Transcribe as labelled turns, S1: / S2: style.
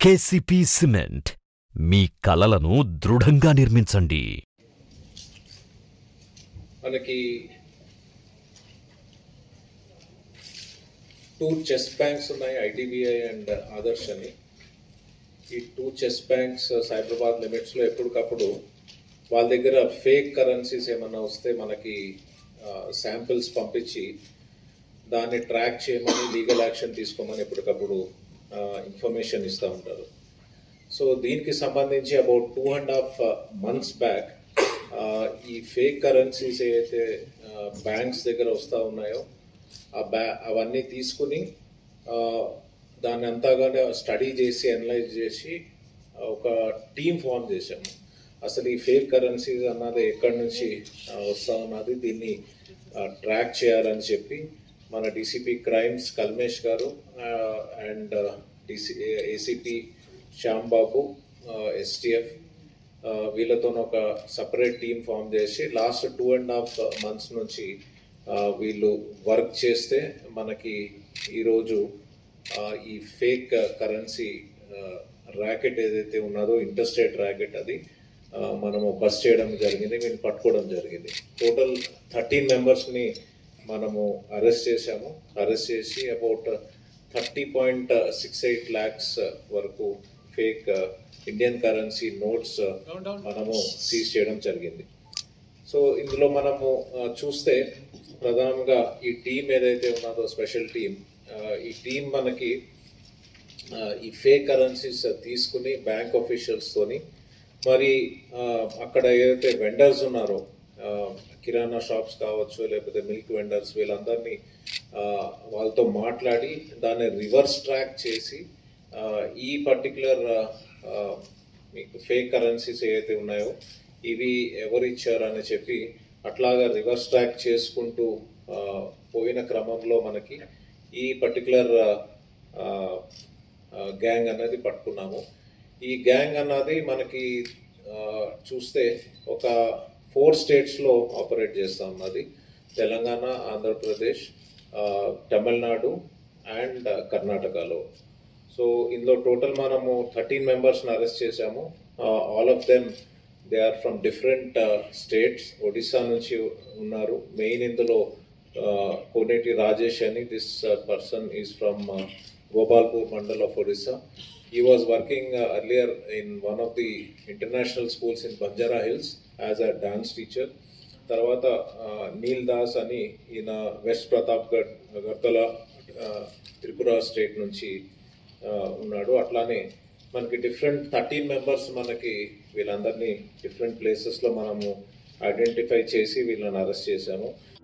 S1: KCP cement మీ కలలను దృఢంగా నిర్మించండి
S2: మనకి టూ చెస్ బ్యాంక్స్ ఉన్నాయి ఐడిబిఐ అండ్ ఆదర్శ్ అని ఈ టూ చెస్ బ్యాంక్స్ సైబరాబాద్ లిమిట్స్లో ఎప్పటికప్పుడు వాళ్ళ దగ్గర ఫేక్ కరెన్సీస్ ఏమన్నా వస్తే మనకి శాంపిల్స్ పంపించి దాన్ని ట్రాక్ చేయమని లీగల్ యాక్షన్ తీసుకోమని ఎప్పటికప్పుడు ఇన్ఫర్మేషన్ ఇస్తూ ఉంటారు సో దీనికి సంబంధించి about two and half months back ఈ ఫేక్ కరెన్సీస్ ఏవైతే బ్యాంక్స్ దగ్గర వస్తూ ఉన్నాయో ఆ బ్యా అవన్నీ తీసుకుని ఆ, దాన్ని అంతాగానే స్టడీ చేసి అనలైజ్ చేసి ఆ, ఒక టీం ఫామ్ చేశాము అసలు ఈ ఫేక్ కరెన్సీస్ అన్నది ఎక్కడి నుంచి ఆ, వస్తా ఉన్నది దీన్ని ట్రాక్ చేయాలని చెప్పి మన డీసీపీ క్రైమ్స్ కల్మేష్ గారు and DC ACP Shyam Babu STF వీళ్ళతో ఒక సపరేట్ టీం ఫామ్ చేసి last two and half months నుంచి ఆ, వీళ్ళు వర్క్ చేస్తే మనకి ఈరోజు ఆ, ఈ ఫేక్ కరెన్సీ ర్యాకెట్ ఏదైతే ఉన్నదో ఇంటర్స్టేట్ ర్యాకెట్ అది ఆ, మనము బస్ చేయడం జరిగింది వీళ్ళు పట్టుకోవడం జరిగింది టోటల్ థర్టీన్ మెంబర్స్ని మనము అరెస్ట్ చేశాము అరెస్ట్ చేసి about thirty point six eight lakhs వరకు ఫేక్ ఇండియన్ కరెన్సీ నోట్స్ మనము సీజ్ చేయడం జరిగింది సో ఇందులో మనము ఆ, చూస్తే ప్రధానంగా ఈ టీం ఏదైతే ఉన్నదో స్పెషల్ టీం ఈ టీం మనకి ఆ, ఈ ఫేక్ కరెన్సీస్ తీసుకుని బ్యాంక్ ఆఫీషియల్స్ తోని మరి ఆ, అక్కడ ఏదైతే వెండర్స్ ఉన్నారో ఆ, కిరాణా షాప్స్ కావచ్చు లేకపోతే మిల్క్ వెండర్స్ వీళ్ళందరినీ ఆ, వాళ్ళతో మాట్లాడి దాన్ని రివర్స్ ట్రాక్ చేసి ఆ, ఈ పర్టికులర్ మీకు ఫేక్ కరెన్సీస్ ఏవైతే ఉన్నాయో ఇవి ఎవరు ఇచ్చారని చెప్పి అట్లాగా రివర్స్ ట్రాక్ చేసుకుంటూ ఆ, పోయిన క్రమంలో మనకి ఈ పర్టికులర్ గ్యాంగ్ అనేది పట్టుకున్నాము ఈ గ్యాంగ్ అన్నది మనకి ఆ, చూస్తే ఒక ఫోర్ స్టేట్స్లో ఆపరేట్ చేస్తూ ఉన్నది తెలంగాణ ఆంధ్రప్రదేశ్ ఆ, తమిళనాడు అండ్ కర్ణాటకలో సో ఇందులో టోటల్ మనము థర్టీన్ మెంబర్స్ని అరెస్ట్ చేశాము all of them they are from different states Odisha నుంచి ఉన్నారు మెయిన్ ఇందులో కోనేటి రాజేష్ అని this person is from Gopalpur mandal of Odisha he was working uh, earlier in one of the international schools in Banjara Hills as a dance teacher. తర్వాత నీల్ దాస్ అని ఈయన west Pratapgarh Agartala Tripura state నుంచి ఆ, ఉన్నాడు అట్లానే మనకి డిఫరెంట్ థర్టీన్ మెంబర్స్ మనకి వీళ్ళందరినీ డిఫరెంట్ ప్లేసెస్లో మనము ఐడెంటిఫై చేసి వీళ్ళని అరెస్ట్ చేశాము